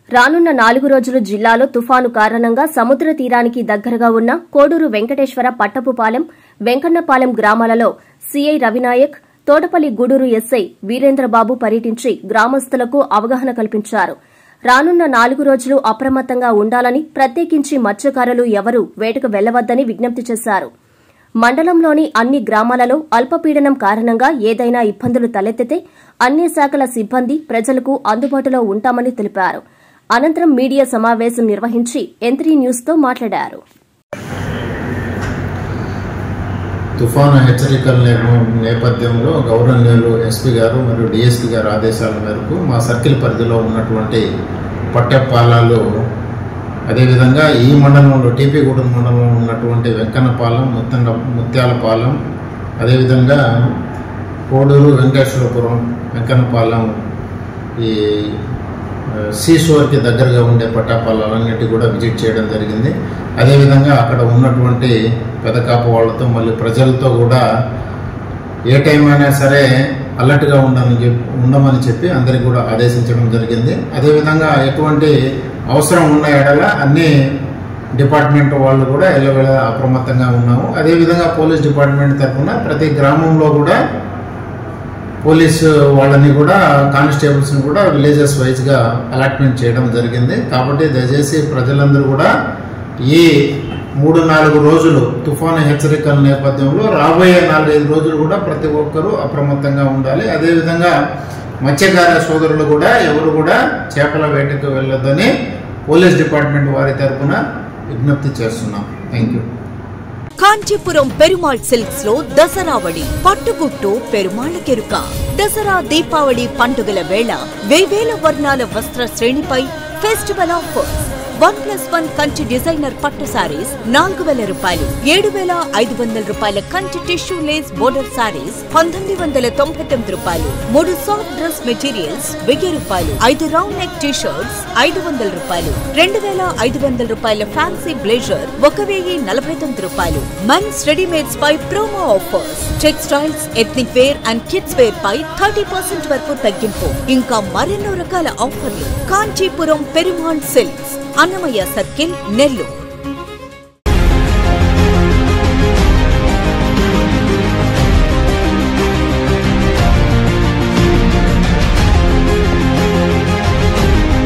రానున్న నాలుగు రోజులు జిల్లాలో తుఫాను కారణంగా సముద్ర తీరానికి దగ్గరగా ఉన్న కోడూరు వెంకటేశ్వర పట్టపుపాలెం వెంకన్నపాలెం గ్రామాలలో సీఐ రవినాయక్ తోటపల్లి గూడూరు ఎస్ఐ వీరేంద్రబాబు పర్యటించి గ్రామస్తులకు అవగాహన కల్పించారు రానున్న నాలుగు రోజులు అప్రమత్తంగా ఉండాలని ప్రత్యేకించి మత్స్యకారులు ఎవరూ వేటకు వెళ్లవద్దని విజ్ఞప్తి చేశారు మండలంలోని అన్ని గ్రామాలలో అల్పపీడనం కారణంగా ఏదైనా ఇబ్బందులు తలెత్తితే అన్ని శాఖల సిబ్బంది ప్రజలకు అందుబాటులో ఉంటామని తెలిపారు అనంతరం మీడియా సమావేశం నిర్వహించి ఎంత్రీ న్యూస్తో మాట్లాడారు తుఫాను హెచ్చరికల నేప- నేపథ్యంలో గౌరవనీయులు ఎస్పీ గారు మరియు డిఎస్పీ గారు ఆదేశాల మేరకు మా సర్కిల్ పరిధిలో ఉన్నటువంటి పట్టెపాలాలు అదేవిధంగా ఈ మండలంలో టీపీగూడెం మండలంలో ఉన్నటువంటి వెంకన్నపాలెం ముత్తంగ ముత్యాలపాలెం అదేవిధంగా కోడూరు వెంకటేశ్వరపురం వెంకన్నపాలెం ఈ ఆ, సీషోర్కి దగ్గరగా ఉండే పట్టాపాలన్నిటి కూడా విజిట్ చేయడం జరిగింది అదేవిధంగా అక్కడ ఉన్నటువంటి పెదకాపు వాళ్ళతో మళ్ళీ ప్రజలతో కూడా ఏ టైం అయినా సరే అలర్ట్గా ఉండమని చెప్పి ఉండమని చెప్పి అందరికి కూడా ఆదేశించడం జరిగింది అదేవిధంగా ఎటువంటి అవసరం ఉన్న ఎడల అన్ని డిపార్ట్మెంట్ వాళ్ళు కూడా ఎల్లవేళ అప్రమత్తంగా ఉన్నాము అదేవిధంగా పోలీస్ డిపార్ట్మెంట్ తరఫున ప్రతి గ్రామంలో కూడా పోలీసు వాళ్ళని కూడా కానిస్టేబుల్స్ని కూడా విలేజెస్ వైజ్గా అలాట్మెంట్ చేయడం జరిగింది కాబట్టి దయచేసి ప్రజలందరూ కూడా ఈ మూడు నాలుగు రోజులు తుఫాను హెచ్చరికల నేపథ్యంలో రాబోయే నాలుగైదు రోజులు కూడా ప్రతి ఒక్కరూ అప్రమత్తంగా ఉండాలి అదేవిధంగా మత్స్యకార సోదరులు కూడా ఎవరు కూడా చేపల వేటకు వెళ్ళొద్దని పోలీస్ డిపార్ట్మెంట్ వారి తరఫున విజ్ఞప్తి చేస్తున్నాం thank you Kanchipuram Perumal silks లో దసరావళి పట్టుగుట్టు పెరుమాళ్ కెరుక దసరా దీపావళి పండుగల వేళ వేవేల వర్ణాల వస్త్ర శ్రేణిపై festival offers one plus one Kanchi designer పట్టు సారీస్ నాలుగు వేల రూపాయలు ఏడు వేల ఐదు వందల రూపాయల Kanchi tissue lace border sarees పంతొమ్మిది వందల తొంభై తొమ్మిది రూపాయలు మూడు సాఫ్ట్ డ్రెస్ మెటీరియల్స్ వెయ్యి రూపాయలు ఐదు రౌండ్ నెక్ టీ షర్ట్స్ ఐదు వందల రూపాయలు రెండు వేల ఐదు వందల రూపాయల ఫ్యాన్సీ బ్లేజర్ ఒక వెయ్యి నలభై తొమ్మిది రూపాయలు మెన్స్ రెడీమేడ్స్ పై promo offers textiles ethnic wear and kids wear పై థర్టీ పర్సెంట్ వరకు తగ్గింపు ఇంకా మరెన్నో రకాల ఆఫర్లు కాంచీపురం పెరుమాళ్ సిల్క్స్ అన్నమయ్య సర్కిల్ నెల్లూరు